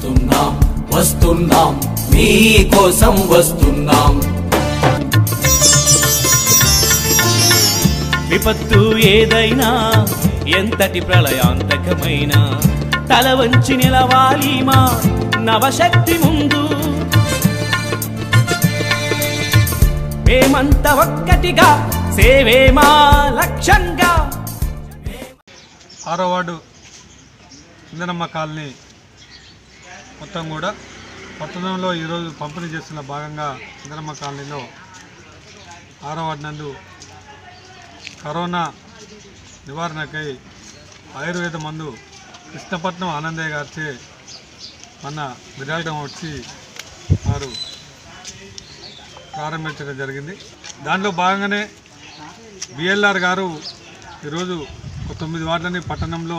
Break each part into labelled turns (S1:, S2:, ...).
S1: వస్తున్నాం వస్తున్నాం మీకోసం వస్తున్నాం
S2: విపత్తు ఏదైనా ఎంతటి ప్రళయాంతకమైన తల వంచి నిలవాలి మా నవశక్తి ముందు మేమంత ఒక్కటిగా సేవే మా లక్ష్యంగా
S3: ఆరో వార్డు ఇందనమ్మ కాలనీ మొత్తం కూడా పట్టణంలో ఈరోజు పంపిణీ చేస్తున్న భాగంగా ఇందనమ్మ కాలనీలో ఆరో వార్డు నందు కరోనా నివారణకై ఆయుర్వేద మందు కృష్ణపట్నం ఆనందయ్య గారిచే మన విరాళం వచ్చి వారు ప్రారంభించడం జరిగింది దాంట్లో భాగంగానే బిఎల్ఆర్ గారు ఈరోజు ఒక తొమ్మిది వార్డులని పట్టణంలో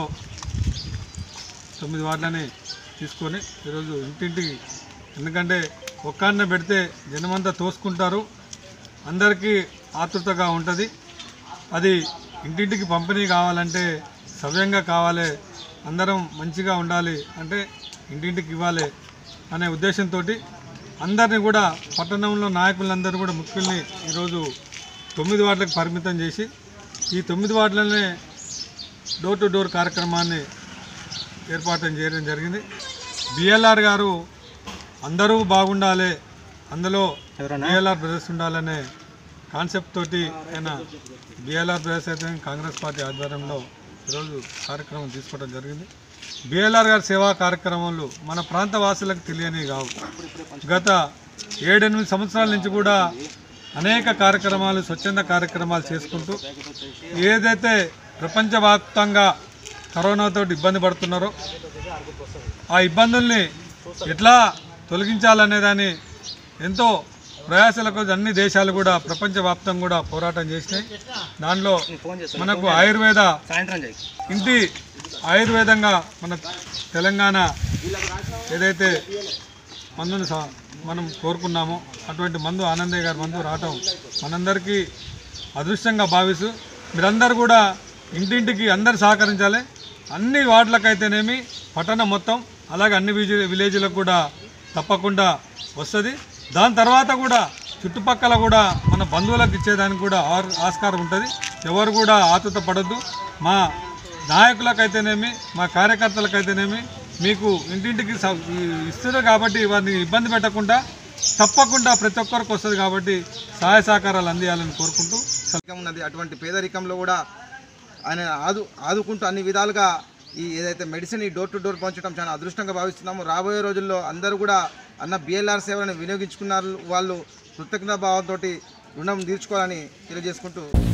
S3: తొమ్మిది వార్డులని తీసుకొని ఈరోజు ఇంటింటికి ఎందుకంటే ఒక్కడిని పెడితే జనమంతా తోసుకుంటారు అందరికీ ఆతృతగా ఉంటుంది అది ఇంటింటికి పంపిణీ కావాలంటే సవ్యంగా కావాలి అందరం మంచిగా ఉండాలి అంటే ఇంటింటికి ఇవ్వాలి అనే ఉద్దేశంతో అందరినీ కూడా పట్టణంలో నాయకులందరూ కూడా ముఖ్యుల్ని ఈరోజు తొమ్మిది వార్డులకు పరిమితం చేసి ఈ తొమ్మిది వార్డులనే డోర్ టు డోర్ కార్యక్రమాన్ని ఏర్పాటు చేయడం జరిగింది బిఎల్ఆర్ గారు అందరూ బాగుండాలి అందులో బిఎల్ఆర్ బ్రదర్స్ ఉండాలనే కాన్సెప్ట్ తోటి ఆయన బిఎల్ఆర్ బ్రదర్స్ అయితే కాంగ్రెస్ పార్టీ ఆధ్వర్యంలో ఈరోజు కార్యక్రమం తీసుకోవడం జరిగింది బిఎల్ఆర్ గారి సేవా కార్యక్రమాలు మన ప్రాంత వాసులకు తెలియని కావు గత ఏడెనిమిది సంవత్సరాల నుంచి కూడా అనేక కార్యక్రమాలు స్వచ్ఛంద కార్యక్రమాలు చేసుకుంటూ ఏదైతే ప్రపంచవ్యాప్తంగా కరోనాతో ఇబ్బంది పడుతున్నారో ఆ ఇబ్బందుల్ని ఎట్లా తొలగించాలనే దాన్ని ఎంతో ప్రయాసాలకు అన్ని దేశాలు కూడా ప్రపంచవ్యాప్తంగా కూడా పోరాటం చేసినాయి దానిలో మనకు ఆయుర్వేద ఇంటి ఆయుర్వేదంగా మన తెలంగాణ ఏదైతే మందుని స- మనం కోరుకున్నామో అటువంటి మందు ఆనందయ్య గారి మందు రావటం మనందరికీ అదృష్టంగా భావిస్తూ మీరందరూ కూడా ఇంటింటికి అందరు సహకరించాలి అన్ని వార్డులకైతేనేమి పట్టణం మొత్తం అలాగే అన్ని విజి విలేజ్లకు కూడా తప్పకుండా వస్తుంది దాని తర్వాత కూడా చుట్టుపక్కల కూడా మన బంధువులకు ఇచ్చేదానికి కూడా ఆర్- ఆస్కారం ఉంటుంది ఎవరు కూడా ఆతుత పడద్దు మా నాయకులకైతేనేమి మా కార్యకర్తలకైతేనేమి మీకు ఇంటింటికి స- ఇస్తున్నారు కాబట్టి వారిని ఇబ్బంది పెట్టకుండా తప్పకుండా ప్రతి ఒక్కరికి వస్తుంది కాబట్టి సహాయ సహకారాలు అందియాలని కోరుకుంటూ
S4: పేదరికం ఉన్నది అటువంటి పేదరికంలో కూడా ఆయన ఆదు ఆదుకుంటూ అన్ని విధాలుగా ఈ ఏదైతే మెడిసిన్ ఈ డోర్ టు డోర్ పంచడం చాలా అదృష్టంగా భావిస్తున్నాము రాబోయే రోజుల్లో అందరూ కూడా అన్న బిఎల్ఆర్ సేవలను వినియోగించుకున్నారు వాళ్ళు కృతజ్ఞత భావంతో రుణం తీర్చుకోవాలని తెలియజేసుకుంటూ